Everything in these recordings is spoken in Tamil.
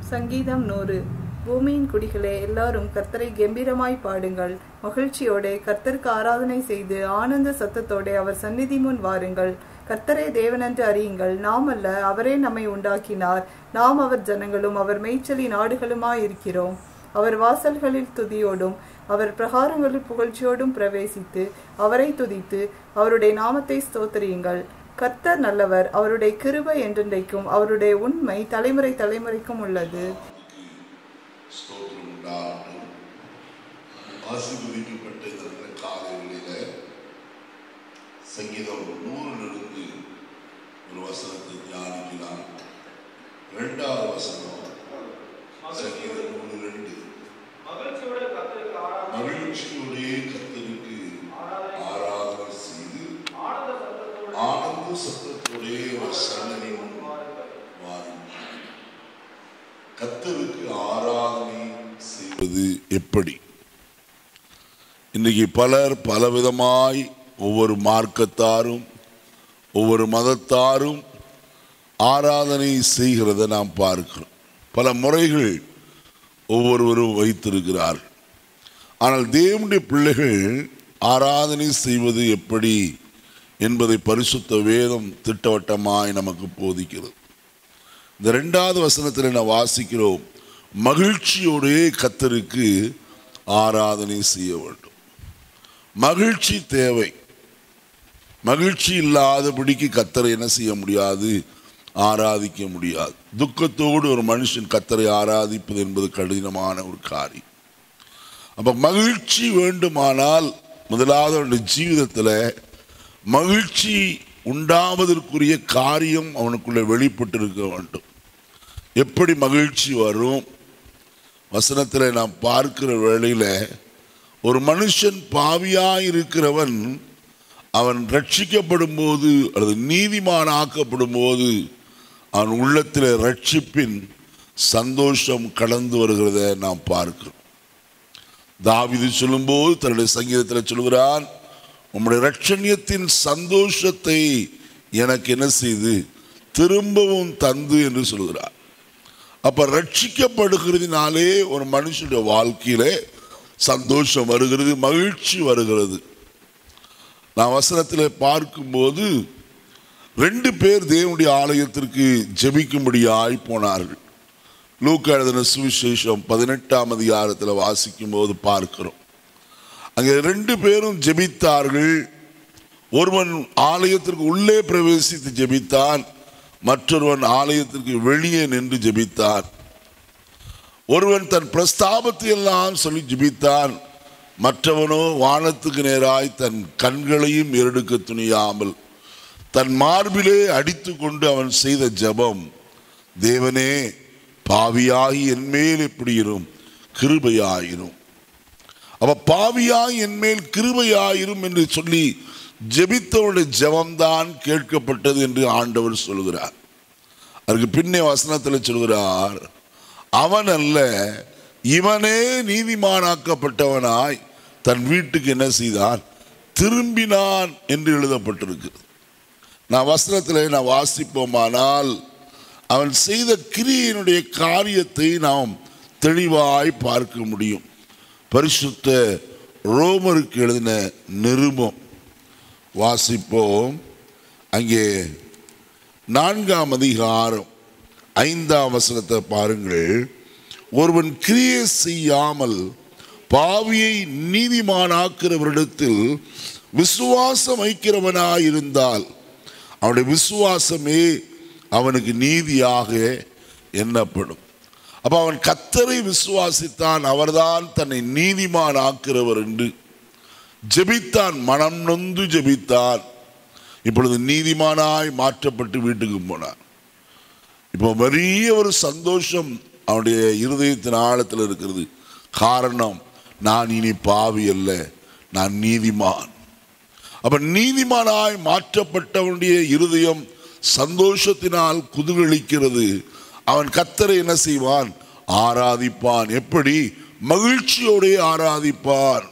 சங்கீதம் நூறு பூமியின் குடிகளே எல்லாரும் கர்த்தரை கெம்பீரமாய் பாடுங்கள் மகிழ்ச்சியோടെ கர்த்தருக்கு ஆராதனை செய்து ஆனந்த சத்தத்தோടെ அவர் சந்நிதி முன் வாருங்கள் கர்த்தரே தேவனென்று அறியுங்கள் நாம் அல்ல அவரே நம்மை உண்டாக்கினார் நாம் அவர் ஜனங்களும் அவர் மேய்ச்சலின் ஆடுகளுமாய் இருக்கிறோம் அவர் வாசல்களில் துதியோடும் அவர் பிரகாரங்களில் புகழ்ச்சியோடும் பிரவேசித்து அவரை துதித்து அவருடைய நாமத்தை ஸ்தோத்திரியுங்கள் கர்த்தர் நல்லவர் அவருடைய கிருபை என்றென்றைக்கும் அவருடைய உண்மை தலைமுறை தலைமுறைக்கும் உள்ளது ஸ்தோத்திரம் உண்டாகட்டும் ஆசீர்வதிக்கப்பட்ட இந்த நல்ல காலை வேளையில சங்கீதம் நூறிலிருந்து ஒரு வசனத்தை தியானிக்கலாம் இரண்டாவது வசனம் சங்கீதம் நூறு ரெண்டு மகிழ்ச்சியோட கர்த்தருக்கு ஆராதனை மகிழ்ச்சியுடைய கர்த்தருக்கு ஆராதனை செய்து ஆனந்த சத்தத்தோடு ஆனந்த சத்தத்துடைய ஒரு சன்னதி முன் வாருங்கள். வாருங்கள். கர்த்தருக்கு ஆராதனை செய்வது எப்படி இன்னைக்கு பலர் பலவிதமாய் ஒவ்வொரு மார்க்கத்தாரும் ஒவ்வொரு மதத்தாரும் ஆராதனை செய்கிறதை நாம் பார்க்கிறோம் பல முறைகள் ஒவ்வொருவரும் வைத்திருக்கிறார்கள் ஆனால் தேவனுடைய பிள்ளைகள் ஆராதனை செய்வது எப்படி என்பதை பரிசுத்த வேதம் திட்டவட்டமாய் நமக்கு போதிக்கிறது இந்த ரெண்டாவது வசனத்தில் நான் வாசிக்கிறோம் மகிழ்ச்சியோடே கத்தருக்கு ஆராதனை செய்ய வேண்டும் மகிழ்ச்சி தேவை மகிழ்ச்சி இல்லாதபடிக்கு கத்தரை என்ன செய்ய முடியாது ஆராதிக்க முடியாது துக்கத்தோடு ஒரு மனுஷன் கத்தரை ஆராதிப்பது என்பது கடினமான ஒரு காரியம் அப்ப மகிழ்ச்சி வேண்டுமானால் முதலாவது அவனுடைய ஜீவிதத்தில் மகிழ்ச்சி உண்டாவதற்குரிய காரியம் அவனுக்குள்ள வெளிப்பட்டு இருக்க வேண்டும் எப்படி மகிழ்ச்சி வரும் வசனத்தில் நாம் பார்க்கிற வேளையில ஒரு மனுஷன் பாவியாய் இருக்கிறவன் அவன் ரட்சிக்கப்படும் போது அல்லது நீதிமான் ஆக்கப்படும் போது அவன் உள்ளத்தில் ரட்சிப்பின் சந்தோஷம் கடந்து வருகிறத நாம் பார்க்கிறோம் தாவிது சொல்லும்போது தன்னுடைய சங்கீதத்தில் சொல்கிறான் உம்முடைய ரட்சணியத்தின் சந்தோஷத்தை எனக்கு என்ன செய்து திரும்பவும் தந்து என்று சொல்கிறார் அப்ப ரட்சிக்கப்படுகிறதுனாலே ஒரு மனுஷனுடைய வாழ்க்கையிலே சந்தோஷம் வருகிறது மகிழ்ச்சி வருகிறது நான் வசனத்தில் பார்க்கும்போது ரெண்டு பேர் தேவனுடைய ஆலயத்திற்கு ஜெபிக்கும்படியாய் போனார்கள் லூக்கா எழுதின சுவிசேஷம் பதினெட்டாம் அதிகாரத்தில் வாசிக்கும் போது பார்க்கிறோம் அங்கே ரெண்டு பேரும் ஜெபித்தார்கள் ஒருவன் ஆலயத்திற்கு உள்ளே பிரவேசித்து ஜெபித்தான் மற்றொருவன் ஆலயத்திற்கு வெளியே நின்று ஜெபித்தான் ஒருவன் தன் பிரஸ்தாபத்தை எல்லாம் சொல்லி ஜெபித்தான் மற்றவனோ வானத்துக்கு நேராய் தன் கண்களையும் எருடுக்க துணியாமல் தன் மார்பிலே அடித்து கொண்டு அவன் செய்த ஜெபம் தேவனே பாவியாகி என் மேல் எப்படி இரும் கிருபையாயிரும் அவ பாவியாய் என் மேல் கிருபையாயிரும் என்று சொல்லி ஜெபித்தவனுடைய ஜெபம்தான் கேட்கப்பட்டது என்று ஆண்டவர் சொல்கிறார் அதுக்கு பின்னே வசனத்தில் சொல்கிறார் அவன் அல்ல இவனே நீதிமானாக்கப்பட்டவனாய் தன் வீட்டுக்கு என்ன செய்தான் திரும்பினான் என்று எழுதப்பட்டிருக்கு நான் வசனத்தில் நான் வாசிப்போமானால் அவன் செய்த கிரியையினுடைய காரியத்தை நாம் தெளிவாய் பார்க்க முடியும் பரிசுத்த ரோமருக்கு எழுதின நிருபம் வாசிப்போம் அங்கே நான்காம் அதிகாரம் ஐந்தாம் வசனத்தை பாருங்கள் ஒருவன் கிரியை செய்யாமல் பாவியை நீதிமானாக்கிறவரிடத்தில் விசுவாசம் வைக்கிறவனாயிருந்தால் அவனுடைய விசுவாசமே அவனுக்கு நீதியாக எண்ணப்படும் அப்ப அவன் கத்தரை விசுவாசித்தான் அவர்தான் தன்னை நீதிமான் ஆக்கிறவர் என்று ஜெபித்தான் மனம் நொந்து ஜெபித்தான் இப்பொழுது நீதிமானாய் மாற்றப்பட்டு வீட்டுக்கு போனான் இப்போ பெரிய ஒரு சந்தோஷம் அவனுடைய இருதயத்தின் ஆழத்தில் இருக்கிறது காரணம் நான் இனி பாவி அல்ல நான் நீதிமான் அப்ப நீதிமானாய் மாற்றப்பட்டவனுடைய இருதயம் சந்தோஷத்தினால் குதூகலிக்கிறது அவன் கத்தரை என்ன செய்வான் ஆராதிப்பான் எப்படி மகிழ்ச்சியோടെ ஆராதிப்பான்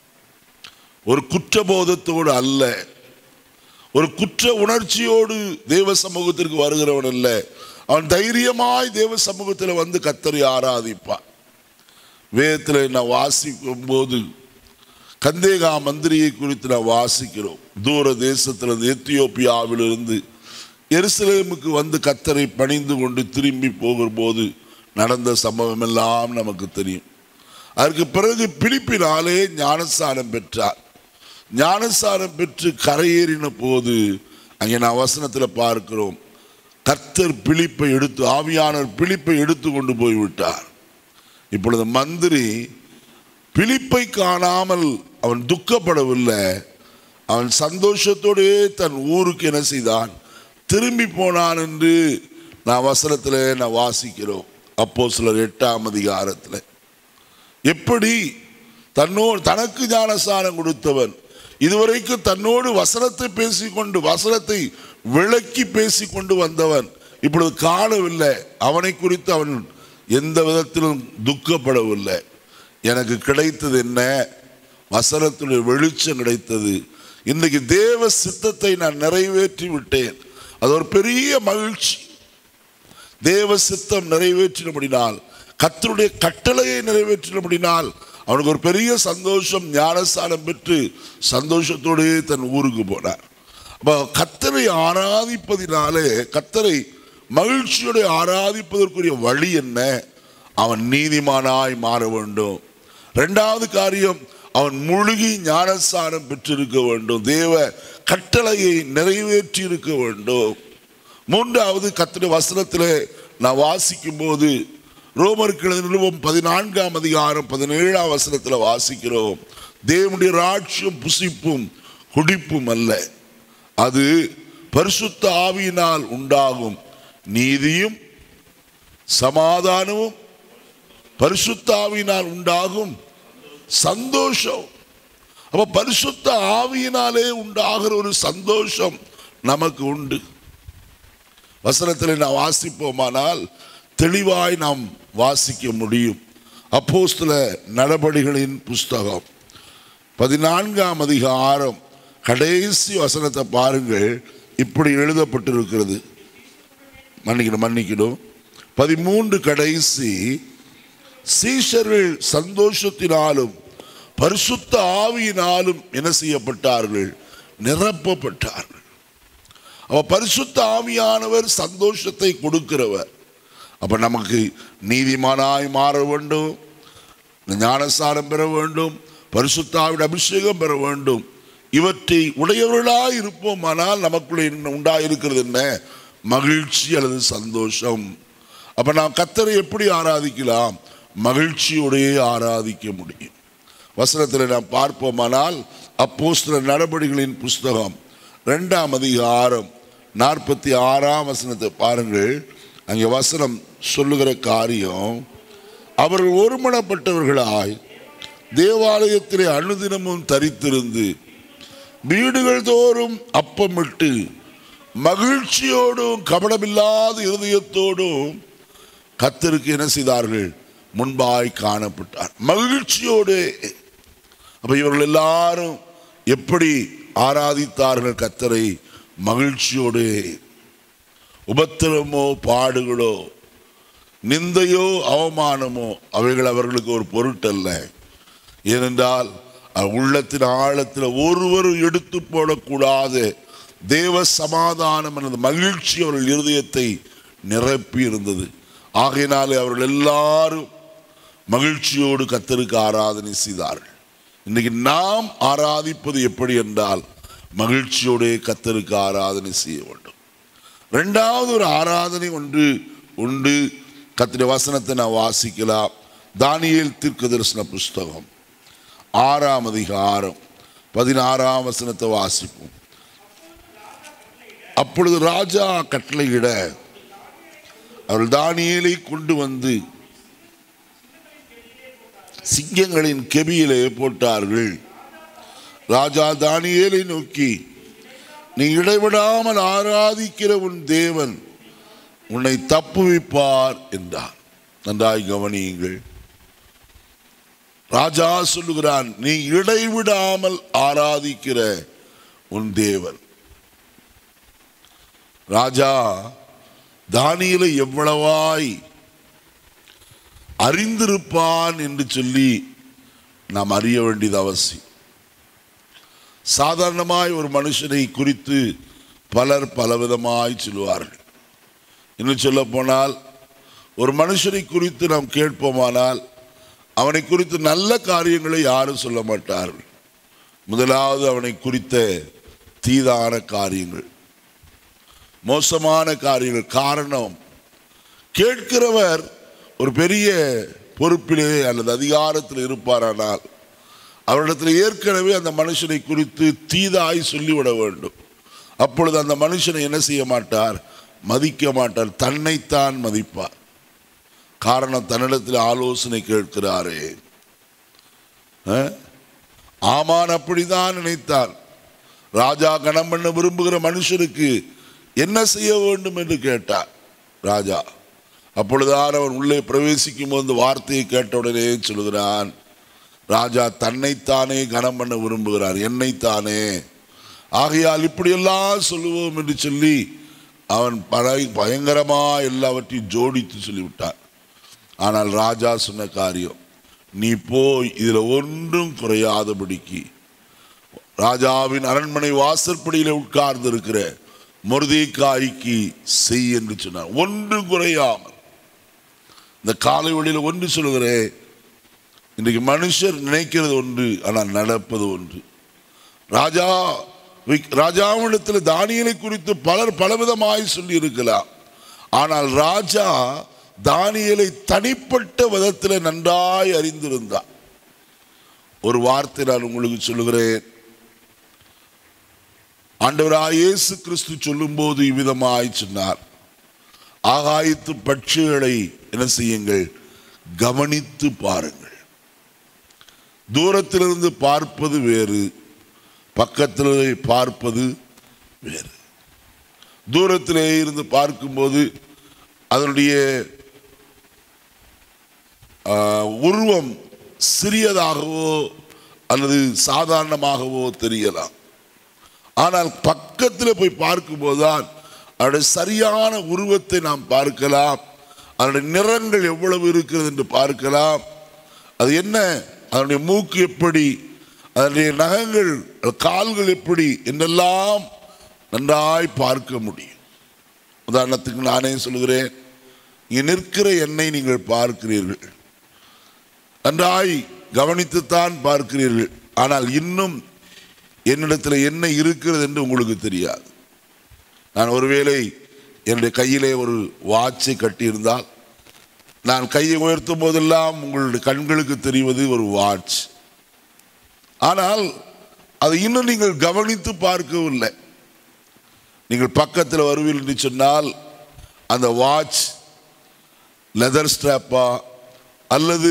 ஒரு குற்றபோதத்தோடு அல்ல ஒரு குற்ற உணர்ச்சியோடு தேவ சமூகத்திற்கு வருகிறவன் அல்ல அவன் தைரியமாய் தேவ சமூகத்தில் வந்து கத்தரை ஆராதிப்பான் வேதத்தில் நான் வாசிக்கும் போது கந்தேகா மந்திரியை குறித்து நான் வாசிக்கிறோம் தூர தேசத்திலிருந்து எத்தியோப்பியாவிலிருந்து எருசலேமுக்கு வந்து கத்தரை பணிந்து கொண்டு திரும்பி போகும்போது நடந்த சம்பவம் எல்லாம் நமக்கு தெரியும் அதற்கு பிறகு பிலிப்பினாலே ஞானஸ்தானம் பெற்றார் ஞானஸ்தானம் பெற்று கரையேறின போது அங்கே நான் வசனத்தில் பார்க்கிறோம் கர்த்தர் பிலிப்பை எடுத்து ஆவியானவர் பிலிப்பை எடுத்து கொண்டு போய் விட்டார் இப்பொழுது மந்திரி பிலிப்பை காணாமல் அவன் துக்கப்படவில்லை அவன் சந்தோஷத்தோடே தன் ஊருக்கு என்ன செய்தான் திரும்பி போனான் என்று நான் வசனத்தில் நான் வாசிக்கிறோம் அப்போ சிலர் எட்டாம் அதிகாரத்தில் எப்படி தன்னோடு தனக்கு ஞானஸ்தானம் கொடுத்தவன் இதுவரைக்கும் தன்னோடு வசனத்தை பேசிக்கொண்டு வசனத்தை விளக்கி பேசிக்கொண்டு வந்தவன் இப்பொழுது காணவில்லை அவனை குறித்து அவன் எந்த விதத்திலும் துக்கப்படவில்லை எனக்கு கிடைத்தது என்ன வசனத்துடைய வெளிச்சம் கிடைத்தது இன்னைக்கு தேவ சித்தத்தை நான் நிறைவேற்றி விட்டேன் அது ஒரு பெரிய மகிழ்ச்சி தேவ சித்தம் நிறைவேற்றினபடினால் கத்தருடைய கட்டளையை நிறைவேற்றினபடினால் அவனுக்கு ஒரு பெரிய சந்தோஷம் ஞானஸ்தானம் பெற்று சந்தோஷத்தோடே தன் ஊருக்கு போனார் அப்போ கத்தரை ஆராதிப்பதினாலே கத்தரை மகிழ்ச்சியோடு ஆராதிப்பதற்குரிய வழி என்ன அவன் நீதிமானாய் மாற வேண்டும் ரெண்டாவது காரியம் அவன் முழுகி ஞானஸ்தானம் பெற்றிருக்க வேண்டும் தேவ கட்டளையை நிறைவேற்றி இருக்க வேண்டும் மூன்றாவது கத்திர வசனத்தில் நான் வாசிக்கும் போது ரோமருக்கு எழுதின நிருபம் பதினான்காம் அதிகாரம் பதினேழாம் வசனத்தில் வாசிக்கிறோம் தேவனுடைய ராட்சியம் புசிப்பும் குடிப்பும் அல்ல அது பரிசுத்த ஆவியினால் உண்டாகும் நீதியும் சமாதானமும் பரிசுத்த ஆவியினால் உண்டாகும் சந்தோஷம் அப்ப பரிசுத்த ஆவியினாலே உண்டாகிற ஒரு சந்தோஷம் நமக்கு உண்டு வசனத்தில் நாம் வாசிப்போமானால் தெளிவாய் நாம் வாசிக்க முடியும் அப்போஸ்தல நடபடிகளின் புஸ்தகம் பதினான்காம் அதிகாரம் கடைசி வசனத்தை பாருங்கள் இப்படி எழுதப்பட்டிருக்கிறது மன்னிக்கணும் மன்னிக்கணும் பதிமூன்று கடைசி சீஷர்கள் சந்தோஷத்தினாலும் பரிசுத்த ஆவியினாலும் என்ன செய்யப்பட்டார்கள் நிரப்பப்பட்டார்கள் அவ பரிசுத்த ஆவியானவர் சந்தோஷத்தை கொடுக்கிறவர் அப்ப நமக்கு நீதிமானாய் மாற வேண்டும் ஞானசாரம் பெற வேண்டும் பரிசுத்தாவிட அபிஷேகம் பெற வேண்டும் இவற்றை உடையவர்களாய் இருப்போமானால் நமக்குள்ள என்ன உண்டாயிருக்கிறது என்ன மகிழ்ச்சி அல்லது சந்தோஷம் அப்ப நாம் கத்தரை எப்படி ஆராதிக்கலாம் மகிழ்ச்சியோடையே ஆராதிக்க முடியும் வசனத்தில் நாம் பார்ப்போமானால் அப்போஸ்தல நடபடிகளின் புஸ்தகம் ரெண்டாம் அதிகாரம் நாற்பத்தி ஆறாம் வசனத்தை பாருங்கள் அங்கே வசனம் சொல்லுகிற காரியம் அவர்கள் ஒருமனப்பட்டவர்களாய் தேவாலயத்திலே அனுதினமும் தரித்திருந்து வீடுகள் தோறும் அப்பமிட்டு மகிழ்ச்சியோடும் கபடமில்லாத இருதயத்தோடும் கத்தருக்கு என்ன செய்தார்கள் முன்பாய் காணப்பட்டார் மகிழ்ச்சியோடு அப்ப இவர்கள் எல்லாரும் எப்படி ஆராதித்தார்கள் கத்தரை மகிழ்ச்சியோடு உபத்திரமோ பாடுகளோ நிந்தையோ அவமானமோ அவைகள் அவர்களுக்கு ஒரு பொருட்டல்ல ஏனென்றால் அஹ், உள்ளத்தின் ஆழத்தில் ஒருவரும் எடுத்து போடக்கூடாத தேவ சமாதானம் எனது மகிழ்ச்சி அவர்கள் இருதயத்தை நிரப்பி இருந்தது ஆகையினாலே அவர்கள் எல்லாரும் மகிழ்ச்சியோடு கத்தருக்கு ஆராதனை செய்தார்கள் இன்னைக்கு நாம் ஆராதிப்பது எப்படி என்றால் மகிழ்ச்சியோடே கத்தருக்கு ஆராதனை செய்ய வேண்டும் ரெண்டாவது ஒரு ஆராதனை ஒன்று உண்டு கத்திர வசனத்தை நான் வாசிக்கலாம் தானியேல் தீர்க்க தரிசன புஸ்தகம் ஆறாம் அதிகாரம் பதினாறாம் வசனத்தை வாசிப்போம் அப்பொழுது ராஜா கட்டளையிட அவர்கள் தானியேலை கொண்டு வந்து சிங்கங்களின் கெபியிலே போட்டார்கள் ராஜா தானியேலை நோக்கி நீ இடைவிடாமல் ஆராதிக்கிற உன் தேவன் உன்னை தப்புவிப்பார் என்றார் நன்றாய் கவனியுங்கள் ராஜா சொல்லுகிறான் நீ இடைவிடாமல் ஆராதிக்கிற உன் தேவன் ராஜா தானியலை எவ்வளவாய் அறிந்திருப்பான் என்று சொல்லி நாம் அறிய வேண்டியது அவசியம் சாதாரணமாய் ஒரு மனுஷனை குறித்து பலர் பலவிதமாய் சொல்லுவார்கள் இன்னும் சொல்ல போனால் ஒரு மனுஷனை குறித்து நாம் கேட்போமானால் அவனை குறித்து நல்ல காரியங்களை யாரும் சொல்ல மாட்டார்கள் முதலாவது அவனை குறித்த தீதான காரியங்கள் மோசமான காரியங்கள் காரணம் கேட்கிறவர் ஒரு பெரிய பொறுப்பிலே அல்லது அதிகாரத்தில் இருப்பாரானால் அவரிடத்தில் ஏற்கனவே அந்த மனுஷனை குறித்து தீதாய் சொல்லிவிட வேண்டும் அப்பொழுது அந்த மனுஷனை என்ன செய்ய மாட்டார் மதிக்க மாட்டார் தன்னைத்தான் மதிப்பார் காரணம் தன்னிடத்தில் ஆலோசனை கேட்கிறாரே அஹ்? ஆமான் அப்படிதான் நினைத்தான் ராஜா கணம் பண்ண விரும்புகிற மனுஷனுக்கு என்ன செய்ய வேண்டும் என்று கேட்டார் ராஜா அப்பொழுதுதான் அவன் உள்ளே பிரவேசிக்கும் போது இந்த வார்த்தையை கேட்டவுடனே சொல்கிறான் ராஜா தன்னைத்தானே கனம் பண்ண விரும்புகிறார் என்னைத்தானே ஆகையால் இப்படியெல்லாம் சொல்லுவோம் என்று சொல்லி அவன் பல பயங்கரமா எல்லாவற்றையும் ஜோடித்து சொல்லிவிட்டான் ஆனால் ராஜா சொன்ன காரியம் நீ போய் இதுல ஒன்றும் குறையாதபடிக்கு ராஜாவின் அரண்மனை வாசற்படியில உட்கார்ந்து இருக்கிற முருதைக்காய்க்கு செய் என்று சொன்னார் ஒன்றும் குறையாமல் இந்த காலை வழியில் ஒன்று சொல்கிறேன் இன்றைக்கு மனுஷர் நினைக்கிறது ஒன்று ஆனால் நடப்பது ஒன்று ராஜா வி- ராஜாவிடத்தில் தானியலை குறித்து பலர் பலவிதமாய் சொல்லி இருக்கலாம் ஆனால் ராஜா தானியலை தனிப்பட்ட விதத்தில் நன்றாய் அறிந்திருந்தார் ஒரு வார்த்தை நான் உங்களுக்கு சொல்லுகிறேன் ஆண்டவராய் இயேசு கிறிஸ்து சொல்லும்போது இவ்விதமாய் சொன்னார் ஆகாயத்து பட்சிகளை என்ன செய்யுங்கள் கவனித்து பாருங்கள் தூரத்திலிருந்து பார்ப்பது வேறு பக்கத்திலே பார்ப்பது வேறு தூரத்திலே இருந்து பார்க்கும்போது அதனுடைய ஆ, உருவம் சிறியதாகவோ அல்லது சாதாரணமாகவோ தெரியலாம் ஆனால் பக்கத்தில் போய் பார்க்கும்போதுதான் அதனுடைய சரியான உருவத்தை நாம் பார்க்கலாம் அதனுடைய நிறங்கள் எவ்வளவு இருக்கிறது என்று பார்க்கலாம் அது என்ன அதனுடைய மூக்கு எப்படி அதனுடைய நகங்கள் கால்கள் எப்படி என்றெல்லாம் நன்றாய் பார்க்க முடியும் உதாரணத்துக்கு நானே சொல்கிறேன் இங்கே நிற்கிற எண்ணெய் நீங்கள் பார்க்கிறீர்கள் நன்றாய் கவனித்துத்தான் பார்க்கிறீர்கள் ஆனால் இன்னும் என்னிடத்தில் என்ன இருக்கிறது என்று உங்களுக்கு தெரியாது நான் ஒருவேளை என்னுடைய கையிலே ஒரு வாட்சை கட்டியிருந்தால் நான் கையை உயர்த்தும் போதெல்லாம் உங்களுடைய கண்களுக்கு தெரிவது ஒரு வாட்ச் ஆனால் அதை இன்னும் நீங்கள் கவனித்து பார்க்கவில்லை நீங்கள் பக்கத்தில் வருவீர்கள் என்று சொன்னால் அந்த வாட்ச் லெதர் ஸ்ட்ராப்பா அல்லது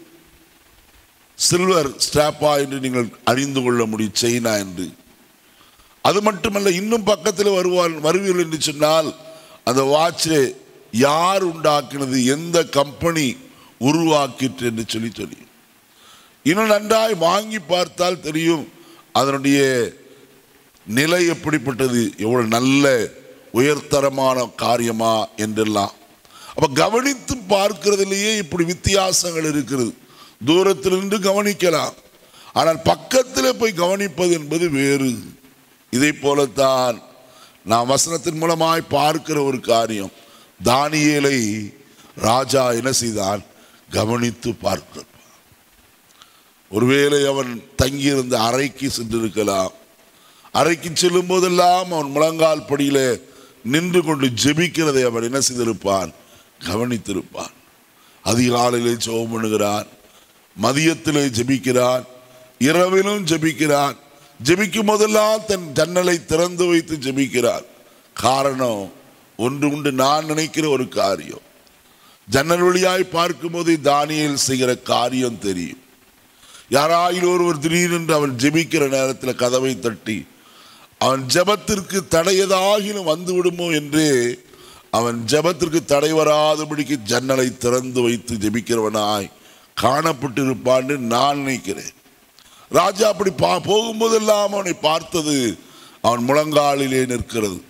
சில்வர் ஸ்ட்ராப்பா என்று நீங்கள் அறிந்து கொள்ள முடியும் செயினா என்று அது மட்டுமல்ல இன்னும் பக்கத்தில் வருவார் வருவீர்கள் என்று சொன்னால் அந்த வாட்சை யார் உண்டாக்கினது எந்த கம்பெனி உருவாக்கிற்று என்று சொல்லி தெரியும் இன்னும் நன்றாய் வாங்கி பார்த்தால் தெரியும் அதனுடைய நிலை எப்படிப்பட்டது எவ்வளவு நல்ல உயர்தரமான காரியமா என்றெல்லாம் அப்ப கவனித்து பார்க்கிறதுலேயே இப்படி வித்தியாசங்கள் இருக்கிறது தூரத்தில் நின்று கவனிக்கலாம் ஆனால் பக்கத்தில் போய் கவனிப்பது என்பது வேறு இதை போலத்தான் நாம் வசனத்தின் மூலமாய் பார்க்கிற ஒரு காரியம் தானியேலை ராஜா என்ன செய்தான் கவனித்து பார்க்க ஒருவேளை அவன் தங்கியிருந்த அறைக்கு சென்றிருக்கலாம் அறைக்கு செல்லும் போதெல்லாம் அவன் முழங்கால் படியில நின்று கொண்டு ஜெபிக்கிறதை அவன் என்ன செய்திருப்பான் கவனித்திருப்பான் அதிகாலையிலே ஜெபம் பண்ணுகிறான் மதியத்திலே ஜெபிக்கிறான் இரவிலும் ஜெபிக்கிறான் ஜெபிக்கும் போதெல்லாம் தன் ஜன்னலை திறந்து வைத்து ஜெபிக்கிறான் காரணம் ஒன்று உண்டு நான் நினைக்கிற ஒரு காரியம் ஜன்னல் வழியாய் பார்க்கும்போது தானியேல் செய்கிற காரியம் தெரியும் யாராயில் ஒருவர் திடீரென்று அவன் ஜெபிக்கிற நேரத்தில் கதவை தட்டி அவன் ஜெபத்திற்கு தடையதாகிலும் வந்து விடுமோ என்று அவன் ஜெபத்திற்கு தடை வராதபடிக்கு ஜன்னலை திறந்து வைத்து ஜெபிக்கிறவனாய் காணப்பட்டிருப்பான்னு நான் நினைக்கிறேன் ராஜா அப்படி பா போகும்போதெல்லாம் அவனை பார்த்தது அவன் முழங்காலிலே நிற்கிறது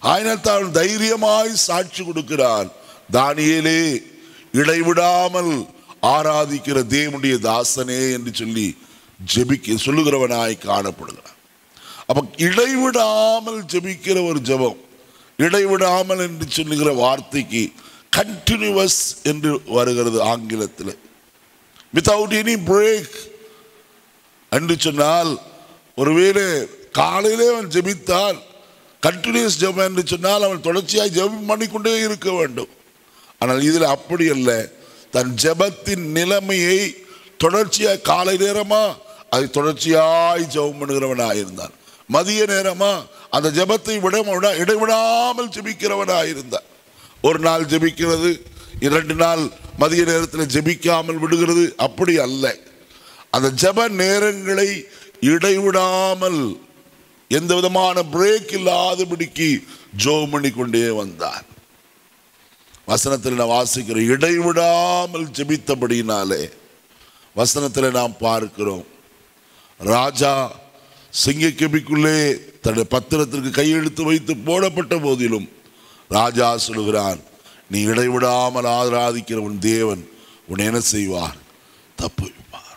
ஆயினத்தால் தைரியமாய் சாட்சி கொடுக்கிறான் தானியேலே இடைவிடாமல் ஆராதிக்கிற தேவனுடைய தாசனே என்று சொல்லி ஜெபிக்க சொல்லுகிறவனாய் காணப்படுகிறான் அப்ப இடைவிடாமல் ஜெபிக்கிற ஒரு ஜெபம் இடைவிடாமல் என்று சொல்லுகிற வார்த்தைக்கு கண்டினியூவஸ் என்று வருகிறது ஆங்கிலத்தில் வித்தவுட் எனி பிரேக் என்று சொன்னால் ஒருவேளை காலையிலே அவன் ஜெபித்தால் கண்டினியூஸ் ஜெபம் என்று சொன்னால் அவன் தொடர்ச்சியாய் ஜெபம் பண்ணிக்கொண்டே இருக்க வேண்டும் ஆனால் இதில் அப்படி அல்ல தன் ஜெபத்தின் நிலைமையை தொடர்ச்சியாய் காலை நேரமா அதை தொடர்ச்சியாய் ஜெபம் பண்ணுகிறவனாக இருந்தான் மதிய நேரமா அந்த ஜெபத்தை விட விட- இடைவிடாமல் ஜெபிக்கிறவனாக இருந்தான் ஒரு நாள் ஜெபிக்கிறது இரண்டு நாள் மதிய நேரத்தில் ஜெபிக்காமல் விடுகிறது அப்படி அல்ல அந்த ஜெப நேரங்களை இடைவிடாமல் எந்த விதமான பிரேக் இல்லாதபடிக்கு ஜோம் பண்ணி கொண்டே வந்தார் வசனத்தில் நான் வாசிக்கிற இடைவிடாமல் ஜெபித்தபடினாலே வசனத்தில் நாம் பார்க்கிறோம் ராஜா சிங்கக்கெபிக்குள்ளே தன்னுடைய பத்திரத்திற்கு கையெழுத்து வைத்து போடப்பட்ட போதிலும் ராஜா சொல்லுகிறான் நீ இடைவிடாமல் ஆராதிக்கிற உன் தேவன் உன்னை என்ன செய்வார் தப்பு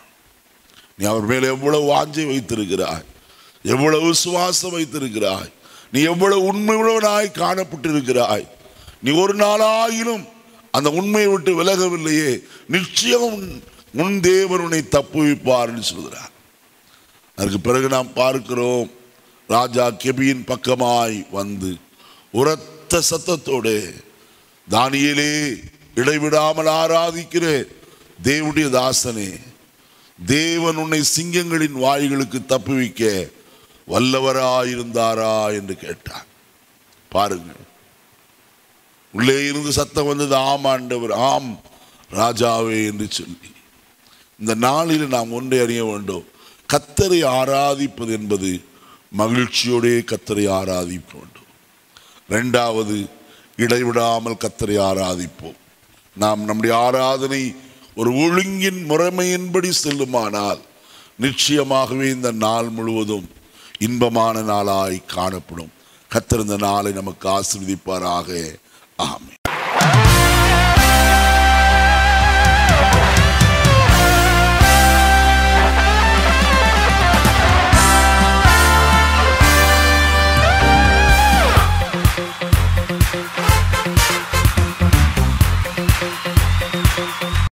நீ அவர் மேல் எவ்வளவு வாஞ்சை வைத்திருக்கிறாய் எவ்வளவு விசுவாசம் வைத்திருக்கிறாய் நீ எவ்வளவு உண்மையுள்ளவனாய் காணப்பட்டிருக்கிறாய் நீ ஒரு நாளாயினும் அந்த உண்மையை விட்டு விலகவில்லையே நிச்சயம் உன்- உன் தேவன் உன்னை தப்புவிப்பார்னு சொல்கிறார் அதற்கு பிறகு நாம் பார்க்கிறோம் ராஜா கெபியின் பக்கமாய் வந்து உரத்த சத்தத்தோடு தானியேலே இடைவிடாமல் ஆராதிக்கிற தேவனுடைய தாசனே தேவன் உன்னை சிங்கங்களின் வாய்களுக்கு தப்புவிக்க வல்லவராயிருந்தாரா என்று கேட்டார் பாருங்கள் உள்ளே இருந்து சத்தம் வந்தது ஆம் ஆண்டவர் ஆம் ராஜாவே என்று சொல்லி இந்த நாளில் நாம் ஒன்றை அறிய வேண்டும் கத்தரை ஆராதிப்பது என்பது மகிழ்ச்சியோடே கத்தரை ஆராதிக்க வேண்டும் ரெண்டாவது இடைவிடாமல் கத்தரை ஆராதிப்போம் நாம் நம்முடைய ஆராதனை ஒரு ஒழுங்கின் முறைமையின்படி செல்லுமானால் நிச்சயமாகவே இந்த நாள் முழுவதும் இன்பமான நாளாய் காணப்படும் கத்தர் இந்த நாளை நமக்கு ஆசீர்வதிப்பாராக ஆமென்